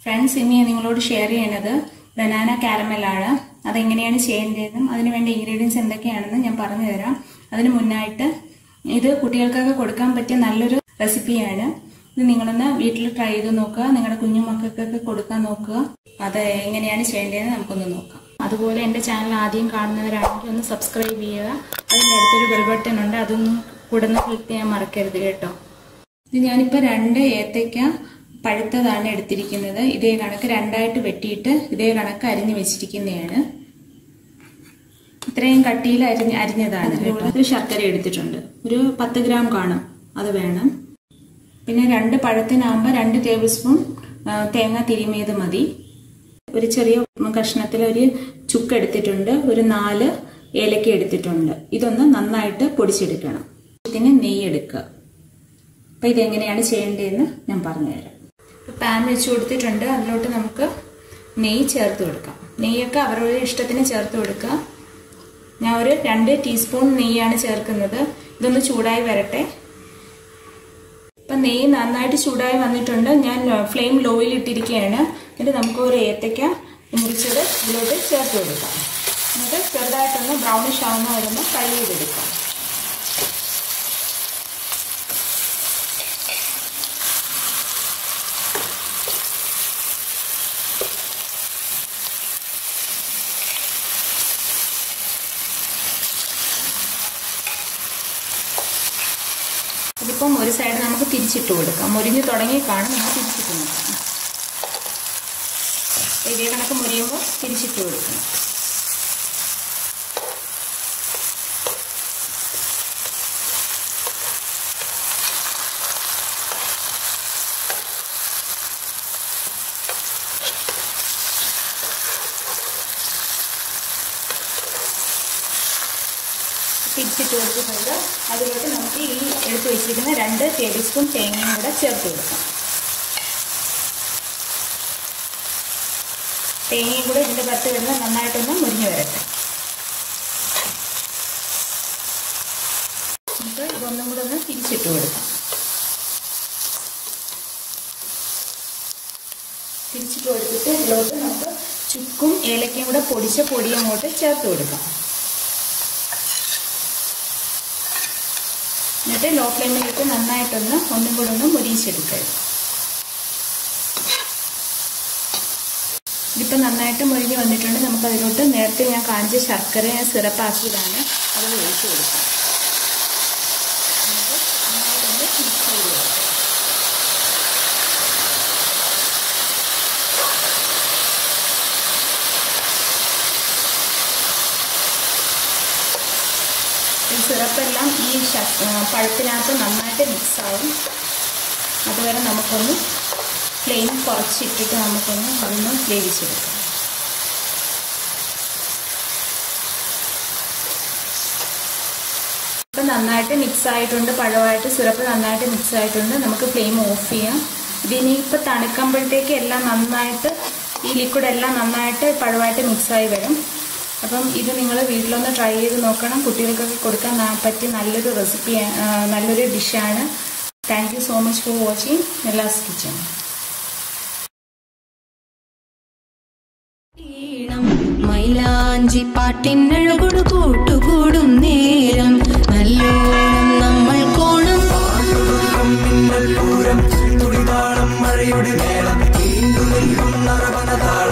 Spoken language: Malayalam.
ഫ്രണ്ട്സ് ഇന്ന് ഞാൻ നിങ്ങളോട് ഷെയർ ചെയ്യണത് ബനാന കാരമലാണ് അതെങ്ങനെയാണ് ചെയ്യേണ്ടതെന്നും അതിന് വേണ്ട ഇൻഗ്രീഡിയൻസ് എന്തൊക്കെയാണെന്നും ഞാൻ പറഞ്ഞു തരാം അതിന് മുന്നായിട്ട് ഇത് കുട്ടികൾക്കൊക്കെ കൊടുക്കാൻ പറ്റിയ നല്ലൊരു റെസിപ്പിയാണ് ഇത് നിങ്ങളൊന്ന് വീട്ടിൽ ട്രൈ ചെയ്ത് നോക്കുക നിങ്ങളുടെ കുഞ്ഞു മക്കൾക്കൊക്കെ കൊടുക്കാൻ നോക്കുക അത് എങ്ങനെയാണ് ചെയ്യേണ്ടതെന്ന് നമുക്കൊന്ന് നോക്കാം അതുപോലെ എൻ്റെ ചാനൽ ആദ്യം കാണുന്നവരാണെങ്കിൽ ഒന്ന് സബ്സ്ക്രൈബ് ചെയ്യുക അതിൻ്റെ അടുത്തൊരു ബെൽ ബട്ടൺ ഉണ്ട് അതൊന്നും കൂടെ ഒന്ന് ക്ലിക്ക് ചെയ്യാൻ മറക്കരുത് കേട്ടോ ഇത് ഞാനിപ്പോൾ രണ്ട് ഏത്തയ്ക്ക പഴുത്തതാണ് എടുത്തിരിക്കുന്നത് ഇതേ കണക്ക് രണ്ടായിട്ട് വെട്ടിയിട്ട് ഇതേ കണക്ക് അരിഞ്ഞു വെച്ചിരിക്കുന്നതാണ് ഇത്രയും കട്ടിയിൽ അരിഞ്ഞ് അരിഞ്ഞതാണ് ഒരു ശർക്കര എടുത്തിട്ടുണ്ട് ഒരു പത്ത് ഗ്രാം കാണും അത് വേണം പിന്നെ രണ്ട് പഴത്തിനാകുമ്പോൾ രണ്ട് ടേബിൾ സ്പൂൺ തേങ്ങ തിരിമിയത് മതി ഒരു ചെറിയ കഷ്ണത്തിൽ ഒരു ചുക്ക് എടുത്തിട്ടുണ്ട് ഒരു നാല് ഏലക്ക എടുത്തിട്ടുണ്ട് ഇതൊന്ന് നന്നായിട്ട് പൊടിച്ചെടുക്കണം ഇതിന് നെയ്യ് എടുക്കുക അപ്പം ഇതെങ്ങനെയാണ് ചെയ്യേണ്ടതെന്ന് ഞാൻ പറഞ്ഞുതരാം പാൻ വെച്ച് കൊടുത്തിട്ടുണ്ട് അതിലോട്ട് നമുക്ക് നെയ്യ് ചേർത്ത് കൊടുക്കാം നെയ്യൊക്കെ അവരുടെ ഇഷ്ടത്തിന് ചേർത്ത് കൊടുക്കുക ഞാൻ ഒരു രണ്ട് ടീസ്പൂൺ നെയ്യാണ് ചേർക്കുന്നത് ഇതൊന്ന് ചൂടായി വരട്ടെ ഇപ്പം നെയ്യ് നന്നായിട്ട് ചൂടായി വന്നിട്ടുണ്ട് ഞാൻ ഫ്ലെയിം ലോയിൽ ഇട്ടിരിക്കുകയാണ് എന്നിട്ട് നമുക്ക് ഒരു ഏത്തയ്ക്ക മുറിച്ചത് ഇതിലോട്ട് ചേർത്ത് കൊടുക്കാം എന്നിട്ട് ചെറുതായിട്ടൊന്ന് ബ്രൗണിഷ് ആവുന്ന വരുമ്പോൾ ഫ്രൈ ചെയ്തെടുക്കാം ഇതിപ്പം ഒരു സൈഡ് നമുക്ക് തിരിച്ചിട്ട് കൊടുക്കാം മുരിഞ്ഞ് തുടങ്ങി കാണും നമുക്ക് തിരിച്ചിട്ട് നോക്കാം ഇതേ കണക്ക് മുരിയുമ്പോൾ തിരിച്ചിട്ട് കൊടുക്കണം തിരിച്ചിട്ട് കൊടുത്തിട്ടുണ്ട് അതിലോട്ട് നമുക്ക് ഈ എടുത്ത് വെച്ചിരിക്കുന്ന രണ്ട് ടേബിൾ സ്പൂൺ തേങ്ങയും കൂടെ ചേർത്ത് കൊടുക്കാം തേങ്ങയും കൂടെ ഇതിൻ്റെ പുറത്ത് കിടന്ന് നന്നായിട്ടൊന്ന് മുരിഞ്ഞു വരട്ടെ നമുക്ക് ഇതൊന്നും കൂടെ ഒന്ന് തിരിച്ചിട്ട് കൊടുക്കാം തിരിച്ചിട്ട് കൊടുത്തിട്ട് ഇതിലോട്ട് നമുക്ക് ചുക്കും ഏലക്കയും കൂടെ പൊടിച്ച പൊടി അങ്ങോട്ട് ചേർത്ത് കൊടുക്കാം എന്നിട്ട് ലോ ഫ്ലെയിമിലിട്ട് നന്നായിട്ടൊന്ന് ഒന്നും കൂടെ ഒന്ന് മുരിയിച്ചെടുക്കുക ഇതിപ്പോൾ നന്നായിട്ട് മുരിഞ്ഞ് വന്നിട്ടുണ്ട് നമുക്ക് അതിലോട്ട് നേരത്തെ ഞാൻ കാണിച്ച ശർക്കര ഞാൻ സിറപ്പാക്കിയതാണ് അത് ഒഴിച്ച് കൊടുക്കാം എന്നിട്ട് നന്നായിട്ടൊന്ന് മിക്സ് ചെയ്ത് കൊടുക്കാം ഈ സിറപ്പെല്ലാം ഈ പഴത്തിനകത്ത് നന്നായിട്ട് മിക്സ് ആവും അതുവരെ നമുക്കൊന്ന് ഫ്ലെയിം കുറച്ചിട്ടിട്ട് നമുക്കൊന്ന് അതൊന്ന് വേവിച്ചെടുക്കാം ഇപ്പം നന്നായിട്ട് മിക്സ് ആയിട്ടുണ്ട് പഴമായിട്ട് സിറപ്പ് നന്നായിട്ട് മിക്സ് ആയിട്ടുണ്ട് നമുക്ക് ഫ്ലെയിം ഓഫ് ചെയ്യാം ഇതിനിപ്പോൾ തണുക്കുമ്പോഴത്തേക്ക് എല്ലാം നന്നായിട്ട് ഈ ലിക്വിഡ് എല്ലാം നന്നായിട്ട് പഴമായിട്ട് മിക്സായി വരും അപ്പം ഇത് നിങ്ങൾ വീട്ടിലൊന്ന് ട്രൈ ചെയ്ത് നോക്കണം കുട്ടികൾക്കൊക്കെ കൊടുക്കാൻ പറ്റിയ നല്ലൊരു റെസിപ്പി നല്ലൊരു ഡിഷാണ് thank you so much for watching Ella's kitchen മൈലാഞ്ചി പാട്ടിനഴകൊടു കൂട്ടുകൂടും നേരം നല്ലോണം നമ്മൾ കോണം പൂരം തുടിതാളം മഴയുടെ മേളം നീണ്ടു നിൽക്കും നറവനതാളം